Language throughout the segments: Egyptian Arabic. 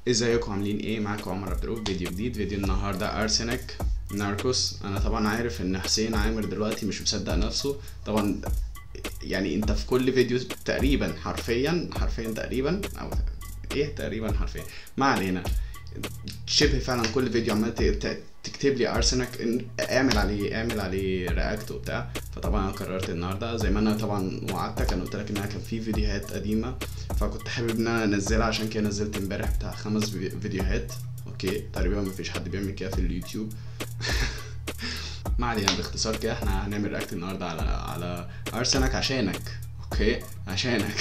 ازيكم عاملين ايه معاكم عمر عبد الرؤوف فيديو جديد فيديو النهارده ارسنك ناركوس انا طبعا عارف ان حسين عامر دلوقتي مش مصدق نفسه طبعا يعني انت في كل فيديو تقريبا حرفيا حرفيا تقريبا او ايه تقريبا حرفيا ما علينا شبه فعلا كل فيديو عمال ت- ت- تكتب لي ارسنك إن- اعمل عليه اعمل عليه رياكت وبتاع فطبعا انا قررت النهارده زي ما انا طبعا وعدتك انا قلت لك ان انا كان في فيديوهات قديمه فكنت حابب ان انا انزلها عشان كده نزلت امبارح بتاع خمس في- فيديوهات اوكي تقريبا مفيش حد بيعمل كده في اليوتيوب ما علينا باختصار كده احنا هنعمل رياكت النهارده على على ارسنك عشانك اوكي عشانك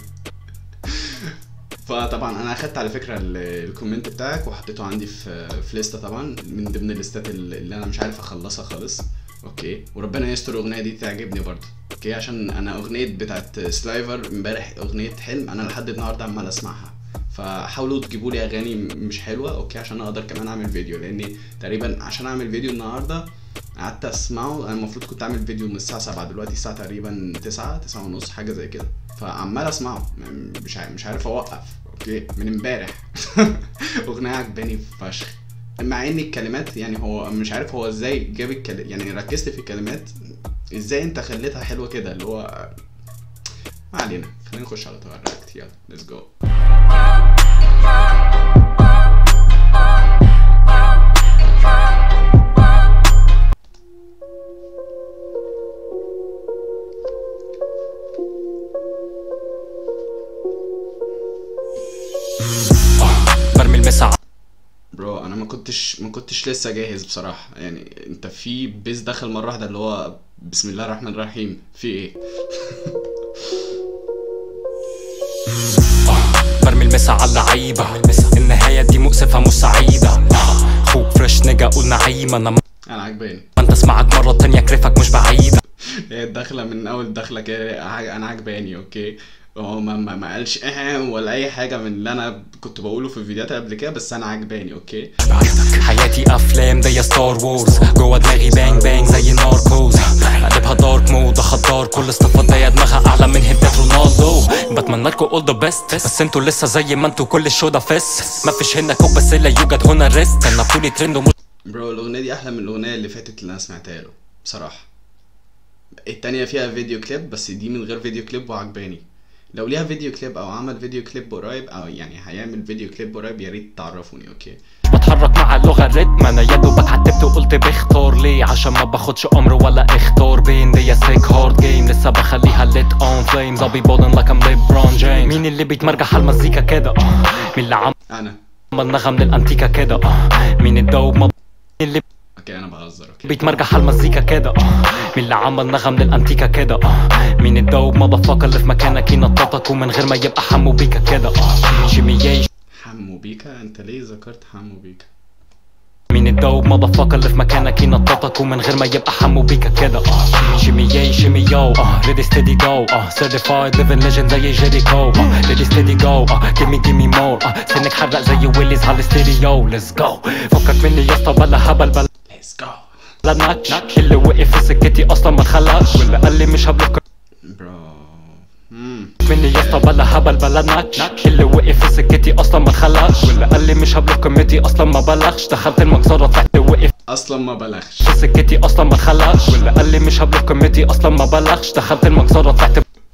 فطبعا انا اخدت على فكره ال- الكومنت بتاعك وحطيته عندي في في لسته طبعا من ضمن الليستات اللي اللي انا مش عارف اخلصها خالص اوكي وربنا يستر الاغنيه دي تعجبني برضه اوكي عشان انا اغنيه بتاعت سلايفر امبارح اغنيه حلم انا لحد النهارده عمال اسمعها فحاولوا تجيبوا لي اغاني مش حلوه اوكي عشان اقدر كمان اعمل فيديو لاني تقريبا عشان اعمل فيديو النهارده قعدت اسمعه انا المفروض كنت اعمل فيديو من الساعه 7 دلوقتي الساعه تقريبا 9 9 ونص حاجه زي كده فعمال اسمعه م- مش عارف مش عارف اوقف اوكي من امبارح اغنيه عجباني فشخ مع ان الكلمات يعني هو مش عارف هو ازاي جاب الكلمات يعني ركزت في الكلمات ازاي انت خليتها حلوه كده اللي هو ما علينا خلينا نخش على طبعا الرياكت يلا ليتس جو برمي المسا برو انا ما كنتش ما كنتش لسه جاهز بصراحه يعني انت في بيس دخل مره واحده اللي هو بسم الله الرحمن الرحيم في ايه برمي المسا على اللعيبة النهاية دي مؤسفة مش سعيدة خوك فريش نجا قول نعيمة انا ما انا عجباني انت اسمعك مرة تانية كرفك مش بعيدة هي الدخله من اول دخله كده عج- انا عجباني اوكي هو ما, ما, ما قالش اه ولا اي حاجه من اللي انا كنت بقوله في الفيديوهات قبل كده بس انا عجباني اوكي حياتي افلام زي ستار وورز جوا دماغي بانج بانج زي ناركوز قلبها دارك مود خضار كل اصطفات زي دماغها اعلى من هدات رونالدو بتمنى لكم اول ذا بيست بس انتوا لسه زي ما انتوا كل الشو ده فيس ما فيش هنا كوب بس لا يوجد هنا ريست انا طولي ترند ومش برو الاغنيه دي احلى من الاغنيه اللي فاتت اللي انا سمعتها له بصراحه التانية فيها فيديو كليب بس دي من غير فيديو كليب وعجباني لو ليها فيديو كليب او عمل فيديو كليب قريب او يعني هيعمل فيديو كليب قريب يا ريت تعرفوني اوكي بتحرك مع اللغة الريتم انا يا دوبك عتبت وقلت بختار ليه عشان ما باخدش امر ولا اختار بين دي سيك هارد جيم لسه بخليها ليت اون فليمز I'll be ballin' like I'm LeBron James مين اللي بيتمرجح على المزيكا كده آه. مين اللي عمل انا نغم من الانتيكا كده آه. مين الدوب ما مين اللي اوكي انا بهزر اوكي بيتمرجح على المزيكا كده آه. مين اللي عمل نغم من الانتيكا كده آه. مين الدوب ما بفكر اللي في مكانك ينططك ومن غير ما يبقى حمو بيكا كده آه. شيمياي حمو بيكا انت ليه ذكرت حمو بيكا مين الدوب ما بفكر اللي في مكانك ينططك ومن غير ما يبقى حمو بيكا كده اه شيمي ياي شيمي يو اه ريدي ستيدي جو اه سيرتيفايد ليفن ليجند زي جيريكو اه ريدي ستيدي جو اه جيمي جيمي مور اه سنك حرق زي ويليز على الستيريو ليتس جو فكك مني يا اسطى بلا هبل بلا ليتس جو نكش اللي وقف في سكتي اصلا ما اتخلقش واللي قال لي مش هبلك برو امم مني يا اسطى بلا هبل بلا نكش اللي وقف في سكتي اصلا ما اتخلقش واللي قال لي مش هبلك قيمتي اصلا ما بلغش دخلت المجزره طلعت وقف اصلا ما بلغش في سكتي اصلا ما اتخلقش واللي قال لي مش هبلغ قيمتي اصلا ما بلغش دخلت المجزره طلعت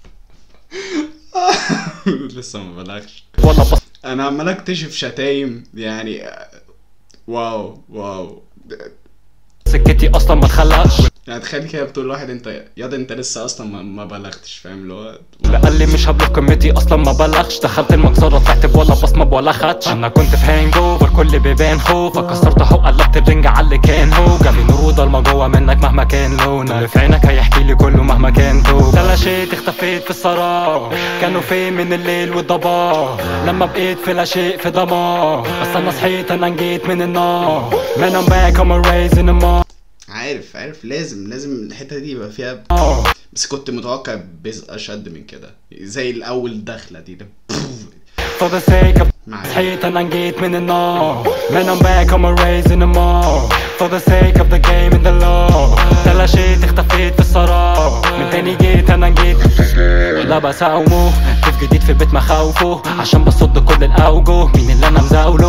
لسه ما بلغش ولا بص انا عمال اكتشف شتايم يعني واو واو سكتي اصلا ما اتخلقش يعني تخيل كده بتقول لواحد انت ياض انت لسه اصلا ما, ما بلغتش فاهم اللي هو واللي قال لي مش هبلغ قيمتي اصلا ما بلغش دخلت المجزره طلعت ولا بصمه ولا خدش انا كنت في هانج اوفر كل بيبان خوف كسرت حق قلبت الرنج على اللي كان هو جالي نور وضلمه جوه منك مهما كان لونك اللي في عينك هيحكي لي كله مهما كان تو تلاشيت اختفيت في السراب كانوا فين من الليل والضباب لما بقيت في لا شيء في دمار بس انا صحيت انا نجيت من النار Man I'm back I'm a raise in the mall عارف عارف لازم لازم الحته دي يبقى فيها بس كنت متوقع بيز اشد من كده زي الاول دخله دي ده For the sake of معايا صحيت انا نجيت من النار Man I'm back I'm a raise in the mall For the sake of the game and the law تلاشيت اختفيت في السراب من تاني جيت انا نجيت لا بساومه كيف جديد في بيت مخاوفه عشان بصد كل الاوجه مين اللي انا مزاوله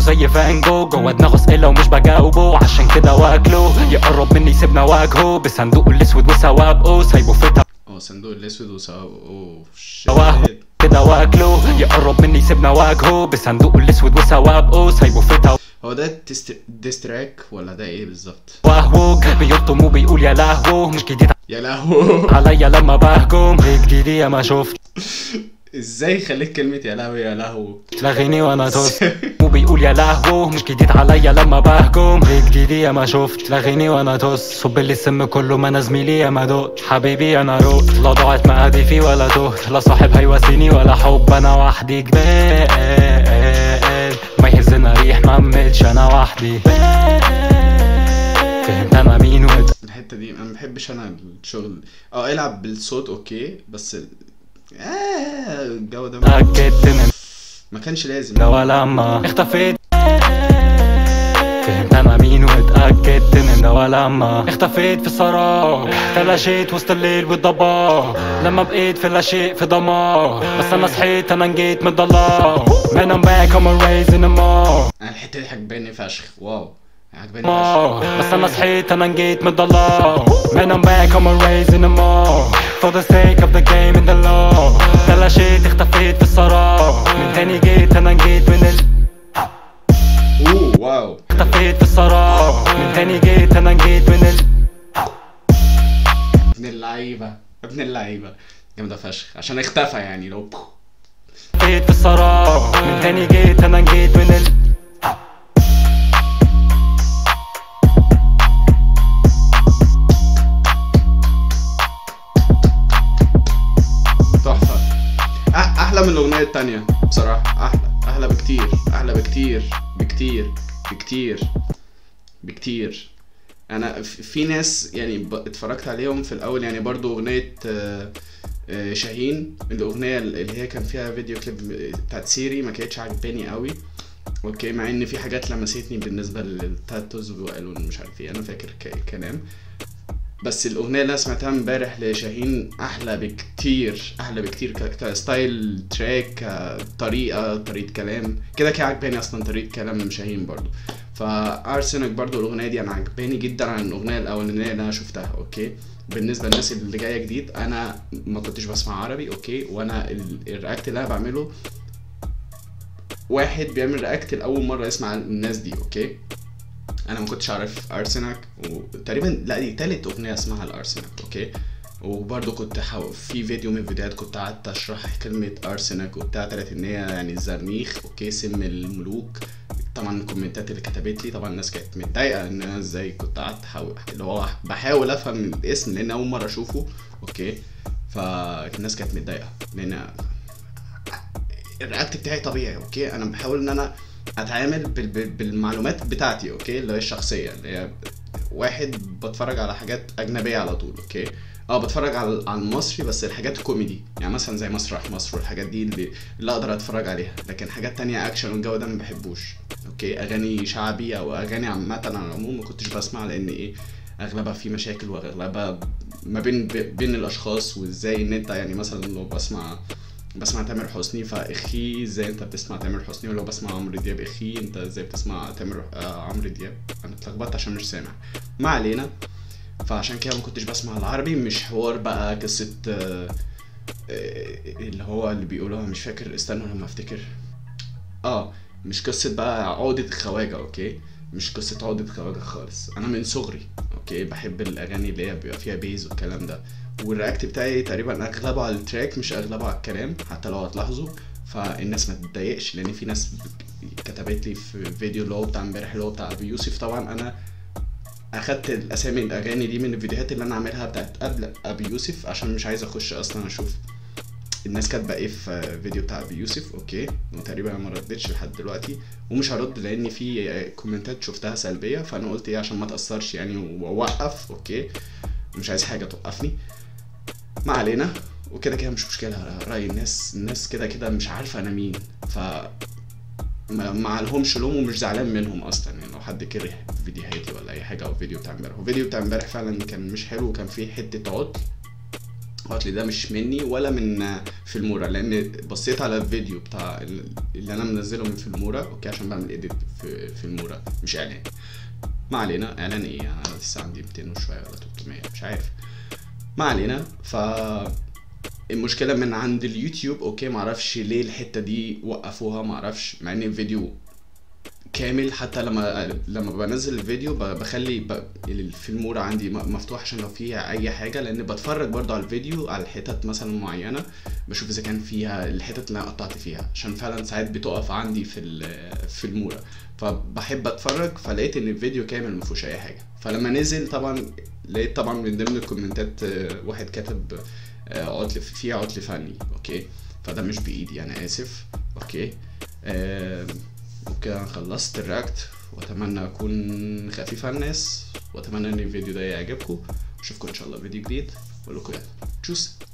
زي فان جو جوا دماغه اسئله ومش بجاوبه عشان كده واكله يقرب مني يسيبنا واجهه بصندوقه الاسود وسوابقه سايبه في اه صندوق الاسود وسوا اوه توهه شيت كده واكله يقرب مني يسيبنا واجهه بصندوقه الاسود وسوابقه سايبه في هو ده تست... ديستراك ولا ده ايه بالظبط توهج بيطم وبيقول يا لهو مش جديد يا لهو عليا لما بهجم هيك جديد يا ما شفت ازاي خليك كلمة يا لهو يا لهو لغيني وانا توست وبيقول يا لهو مش جديد عليا لما بهجم هيك جديد يا ما شفت لغيني وانا توست صب لي السم كله ما انا زميلي يا ما دقت حبيبي انا روت لا ضاعت مقاديفي ولا تهت لا صاحب هيواسيني ولا حب انا وحدي جبال ما يهزنا ريح ما عملش انا وحدي فهمت انا مين وده الحتة دي انا ما بحبش انا الشغل اه العب بالصوت اوكي بس ال... آه الجو ده ما- اتأكدت من ما كانش لازم ده ولما اختفيت فهمت انا مين واتأكدت من ده ولما اختفيت في السراب تلاشيت وسط الليل والضباب لما بقيت في لا شيء في دمار بس انا صحيت انا نجيت من الضلال Man I'm back I'm raising them all انا الحتة دي عجباني فشخ واو عجباني فشخ all بس انا صحيت انا نجيت من الضلال Man I'm back I'm raising them all For the sake of the game and the law تلاشيت اختفيت في السراب من تاني جيت انا نجيت من ال اوه واو اختفيت في السراب من تاني جيت انا نجيت من ال ابن اللعيبة ابن اللعيبة جامدة فشخ عشان اختفى يعني لو اختفيت في السراب من تاني جيت انا نجيت من ال تحفة أح- احلى من الاغنية التانية بصراحة احلى احلى بكتير احلى بكتير بكتير بكتير بكتير انا ف- في ناس يعني ب- اتفرجت عليهم في الاول يعني برضو اغنية آه، آه، شاهين الاغنية اللي هي كان فيها فيديو كليب بتاعت سيري ما كانتش عاجباني قوي اوكي مع ان في حاجات لمستني بالنسبة للتاتوز وقالوا مش عارف ايه انا فاكر ك- كلام بس الاغنيه اللي انا سمعتها امبارح لشاهين احلى بكتير احلى بكتير ك- كستايل تراك كطريقه طريقه كلام كده كده عجباني اصلا طريقه كلام شاهين برضو فارسنك برضو الاغنيه دي انا عجباني جدا عن الاغنيه الاولانيه اللي انا شفتها اوكي بالنسبه للناس اللي جايه جديد انا ما كنتش بسمع عربي اوكي وانا ال- الرياكت اللي انا بعمله واحد بيعمل رياكت لاول مره يسمع الناس دي اوكي انا ما كنتش عارف ارسنك وتقريبا لا دي تالت اغنيه اسمها الارسنك اوكي وبرضه كنت حاو... في فيديو من الفيديوهات كنت قعدت اشرح كلمه ارسنك وبتاع طلعت ان هي يعني الزرنيخ اوكي سم الملوك طبعا الكومنتات اللي كتبت لي طبعا الناس كانت متضايقه ان انا ازاي كنت قعدت حاول اللي هو بحاول افهم الاسم لان اول مره اشوفه اوكي فالناس كانت متضايقه لان الرياكت بتاعي طبيعي اوكي انا بحاول ان انا اتعامل بال- بال- بالمعلومات بتاعتي اوكي اللي هي الشخصيه اللي هي واحد بتفرج على حاجات اجنبيه على طول اوكي اه بتفرج على على المصري بس الحاجات كوميدي يعني مثلا زي مسرح مصر والحاجات دي اللي, اللي اقدر اتفرج عليها لكن حاجات تانية اكشن والجو ده ما بحبوش اوكي اغاني شعبي او اغاني عامه على العموم ما كنتش بسمع لان ايه اغلبها في مشاكل واغلبها ما بين بين الاشخاص وازاي ان انت يعني مثلا لو بسمع بسمع تامر حسني فاخي ازاي انت بتسمع تامر حسني ولو بسمع عمرو دياب اخي انت ازاي بتسمع تامر آه عمرو دياب انا اتلخبطت عشان مش سامع ما علينا فعشان كده ما كنتش بسمع العربي مش حوار بقى قصة آه، آه، اللي هو اللي بيقولوها مش فاكر استنوا لما افتكر اه مش قصة بقى عقدة الخواجة اوكي مش قصة عقدة خواجة خالص انا من صغري اوكي بحب الاغاني اللي هي بيبقى فيها بيز والكلام ده والرياكت بتاعي تقريبا اغلبه على التراك مش اغلبه على الكلام حتى لو هتلاحظوا فالناس ما تتضايقش لان في ناس كتبت لي في فيديو اللي هو بتاع امبارح اللي هو بتاع ابي يوسف طبعا انا اخدت الاسامي الاغاني دي من الفيديوهات اللي انا عاملها بتاعت قبل ابي يوسف عشان مش عايز اخش اصلا اشوف الناس كاتبه ايه في فيديو بتاع ابي يوسف اوكي وتقريبا ما ردتش لحد دلوقتي ومش هرد لان في كومنتات شفتها سلبيه فانا قلت ايه عشان ما تاثرش يعني واوقف اوكي مش عايز حاجه توقفني ما علينا وكده كده مش مشكله راي الناس الناس كده كده مش عارفه انا مين ف ما ما عليهمش لوم ومش زعلان منهم اصلا يعني لو حد كره فيديوهاتي ولا اي حاجه او فيديو بتاع امبارح الفيديو بتاع امبارح فعلا كان مش حلو وكان فيه حته عطل عطلي ده مش مني ولا من آه، فيلمورا لان بصيت على الفيديو بتاع ال- اللي انا منزله من فيلمورا اوكي عشان بعمل ايديت في فيلمورا مش اعلان ما علينا اعلان ايه انا لسه عندي 200 وشويه ولا 300 مش عارف ما علينا ف المشكله من عند اليوتيوب اوكي معرفش ليه الحته دي وقفوها معرفش مع ان الفيديو كامل حتى لما لما بنزل الفيديو ب- بخلي ب... الفيلمورة عندي م- مفتوح عشان لو فيها اي حاجه لان بتفرج برضو على الفيديو على الحتت مثلا معينه بشوف اذا كان فيها الحتت اللي انا قطعت فيها عشان فعلا ساعات بتقف عندي في ال- في المورة فبحب اتفرج فلقيت ان الفيديو كامل ما فيهوش اي حاجه فلما نزل طبعا لقيت طبعا من ضمن الكومنتات آه، واحد كاتب آه، عطل فيها عطل فني اوكي فده مش بايدي انا اسف اوكي آم، وبكده انا خلصت الرياكت واتمنى اكون خفيف على الناس واتمنى ان الفيديو ده يعجبكم اشوفكم ان شاء الله في فيديو جديد واقول لكم يلا تشوس